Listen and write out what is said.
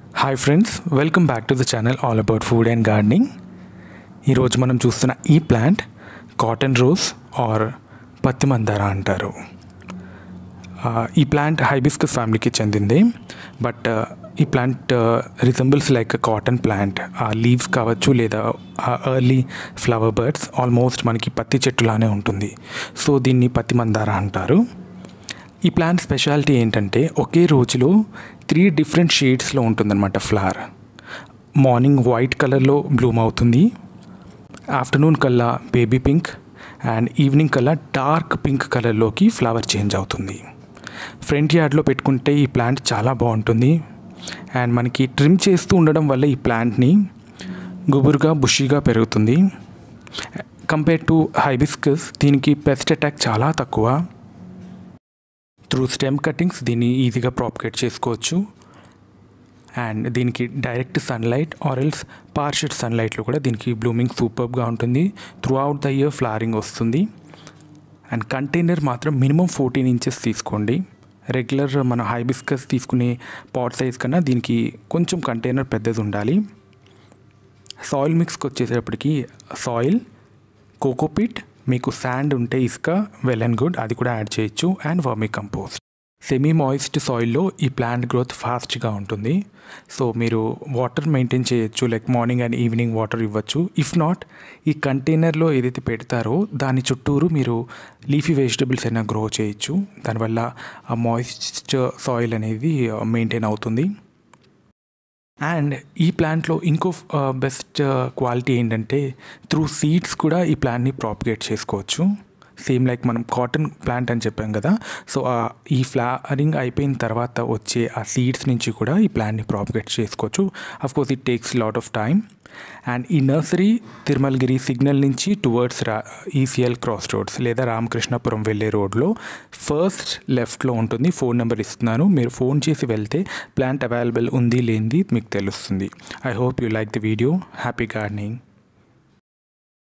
hi friends welcome back to the channel all about food and gardening ఈరోజు మనం చూస్తున్న ఈ ప్లాంట్ కాటన్ రోజ్ ఆర్ పత్తి మందార అంటారు ఆ, ఈ ప్లాంట్ హైబిస్కస్ ఫ్యామిలీకి చెందింది బట్ ఈ plant resembles like cotton plant ఆ లీవ్స్ కావచ్చు లేదా ఆ ఎర్లీ ఫ్లవర్ బర్డ్స్ ఆల్మోస్ట్ మనకి పత్తి చెట్టులానే ఉంటుంది సో దీన్ని పత్తి మందార అంటారు ఈ ప్లాంట్ స్పెషాలిటీ ఏంటంటే ఒకే రోజులో త్రీ డిఫరెంట్ షేడ్స్లో ఉంటుందన్నమాట ఫ్లవర్ మార్నింగ్ వైట్ కలర్లో బ్లూమ్ అవుతుంది ఆఫ్టర్నూన్ కల్లా బేబీ పింక్ అండ్ ఈవినింగ్ కల్లా డార్క్ పింక్ కలర్లోకి ఫ్లవర్ చేంజ్ అవుతుంది ఫ్రంట్ యార్డ్లో పెట్టుకుంటే ఈ ప్లాంట్ చాలా బాగుంటుంది అండ్ మనకి ట్రిమ్ చేస్తూ ఉండడం వల్ల ఈ ప్లాంట్ని గుబురుగా బుషీగా పెరుగుతుంది కంపేర్ టు హైబిస్కస్ దీనికి పెస్ట్ అటాక్ చాలా తక్కువ త్రూ స్టెమ్ కటింగ్స్ దీన్ని ఈజీగా ప్రాపగేట్ చేసుకోవచ్చు అండ్ దీనికి డైరెక్ట్ సన్లైట్ ఆరెల్స్ పార్షియల్ సన్లైట్లో కూడా దీనికి బ్లూమింగ్ సూపర్గా ఉంటుంది throughout the year flowering వస్తుంది అండ్ కంటైనర్ మాత్రం మినిమం ఫోర్టీన్ ఇంచెస్ తీసుకోండి రెగ్యులర్ మన హైబిస్కస్ తీసుకునే పాట్ సైజ్ కన్నా దీనికి కొంచెం కంటైనర్ పెద్దది ఉండాలి సాయిల్ మిక్స్కి వచ్చేసేటప్పటికి సాయిల్ కోకోపిట్ మీకు శాండ్ ఉంటే ఇసుక వెల్ అండ్ గుడ్ అది కూడా యాడ్ చేయొచ్చు and vermicompost semi moist సాయిల్లో ఈ ప్లాంట్ గ్రోత్ ఫాస్ట్గా ఉంటుంది సో మీరు వాటర్ మెయింటైన్ చేయొచ్చు like morning and evening water ఇవ్వచ్చు ఇఫ్ నాట్ ఈ కంటైనర్లో ఏదైతే పెడతారో దాని చుట్టూరు మీరు లీఫీ వెజిటబుల్స్ అయినా గ్రో చేయొచ్చు దానివల్ల ఆ మాయిశ్చర్ సాయిల్ అనేది మెయింటైన్ అవుతుంది అండ్ ఈ ప్లాంట్లో ఇంకో బెస్ట్ క్వాలిటీ ఏంటంటే త్రూ సీడ్స్ కూడా ఈ ప్లాంట్ని ప్రాపగేట్ చేసుకోవచ్చు సేమ్ లైక్ మనం కాటన్ ప్లాంట్ అని చెప్పాం కదా సో ఈ ఫ్లవరింగ్ అయిపోయిన తర్వాత వచ్చే ఆ సీడ్స్ నుంచి కూడా ఈ ప్లాంట్ని ప్రాపగేట్ చేసుకోవచ్చు of course it takes lot of time and ఈ నర్సరీ తిరుమలగిరి సిగ్నల్ నుంచి టువర్డ్స్ రా ఈసీఎల్ క్రాస్ రోడ్స్ లేదా రామకృష్ణపురం వెళ్ళే రోడ్లో ఫస్ట్ లెఫ్ట్లో ఉంటుంది ఫోన్ నెంబర్ ఇస్తున్నాను మీరు ఫోన్ చేసి వెళ్తే ప్లాంట్ అవైలబుల్ ఉంది లేనిది మీకు తెలుస్తుంది I hope you like the video happy gardening